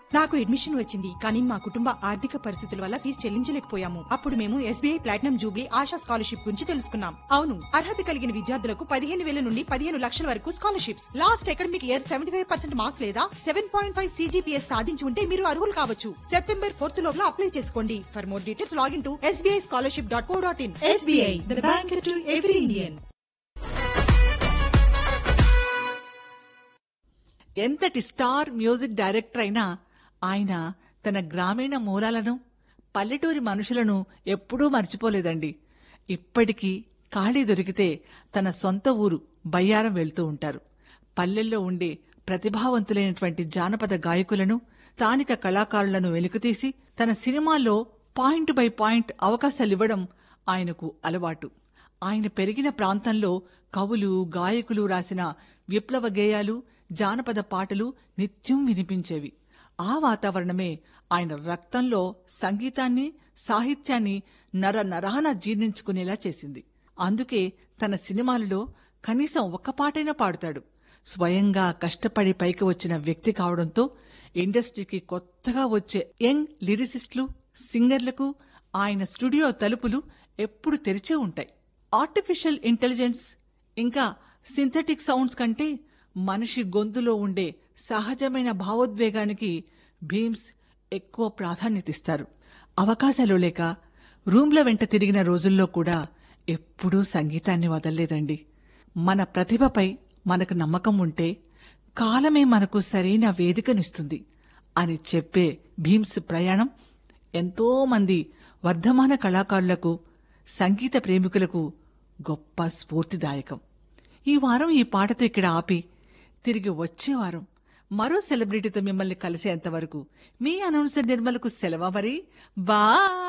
నాకు అడ్మిషన్ వచ్చింది కానీ మా కుటుంబ ఆర్థిక పరిస్థితుల వల్ల ఫీజు చెల్లించలేకపోయాము అప్పుడు మేము SBI platinum jubilee Asha scholarship గురించి తెలుసుకున్నాం అవును అర్హత కలిగిన విద్యార్థులకు పదిహేను వేల నుండి పదిహేను లక్షల వరకు scholarships last academic year seventy five percent marks లేదా సెవెన్ పాయింట్ ఫైవ్ సీజీపీఎస్ సాధించి ఉంటే మీరు అర్హులు కావచ్చు సెప్టెంబర్ ఫోర్త్ లోపల అప్లై చేసుకోండి for more details login to SBI scholarship dot co dot in SBI the bank to every Indian ఎంతటి star music director అయినా ఆయన తన గ్రామీణ మూలాలను పల్లెటూరి మనుషులను ఎప్పుడూ మర్చిపోలేదండి ఇప్పటికీ ఖాళీ దొరికితే తన సొంత ఊరు బయ్యారం వెళ్తూ ఉంటారు పల్లెల్లో ఉండే ప్రతిభావంతులైనటువంటి జానపద గాయకులను స్థానిక కళాకారులను వెలుకుతీసి తన సినిమాల్లో పాయింట్ బై పాయింట్ అవకాశాలివ్వడం ఆయనకు అలవాటు ఆయన పెరిగిన ప్రాంతంలో కవులు గాయకులు రాసిన విప్లవ గేయాలు జానపద పాటలు నిత్యం వినిపించేవి ఆ వాతావరణమే ఆయన రక్తంలో సంగీతాన్ని సాహిత్యాన్ని నర నరాన జీర్ణించుకునేలా చేసింది అందుకే తన సినిమాలలో కనీసం ఒక్క పాటైనా పాడుతాడు స్వయంగా కష్టపడి పైకి వచ్చిన వ్యక్తి కావడంతో ఇండస్ట్రీకి కొత్తగా వచ్చే యంగ్ లిరిసిస్టులు సింగర్లకు ఆయన స్టూడియో తలుపులు ఎప్పుడు తెరిచే ఉంటాయి ఆర్టిఫిషియల్ ఇంటెలిజెన్స్ ఇంకా సింథటిక్ సౌండ్స్ కంటే మనిషి గొంతులో ఉండే సహజమైన భావోద్వేగానికి భీమ్స్ ఎక్కువ ప్రాధాన్యతిస్తారు అవకాశాలు లేక రూమ్ల వెంట తిరిగిన రోజుల్లో కూడా ఎప్పుడూ సంగీతాన్ని వదల్లేదండి మన ప్రతిభపై మనకు నమ్మకం ఉంటే కాలమే మనకు సరైన వేదికనిస్తుంది అని చెప్పే భీమ్స్ ప్రయాణం ఎంతో మంది వర్ధమాన కళాకారులకు సంగీత ప్రేమికులకు గొప్ప స్ఫూర్తిదాయకం ఈ వారం ఈ పాటతో ఇక్కడ ఆపి తిరిగి వచ్చే వారం మరో సెలబ్రిటీతో మిమ్మల్ని కలిసేంత వరకు మీ అనౌన్సర్ నిర్మలకు సెలవు మరి బా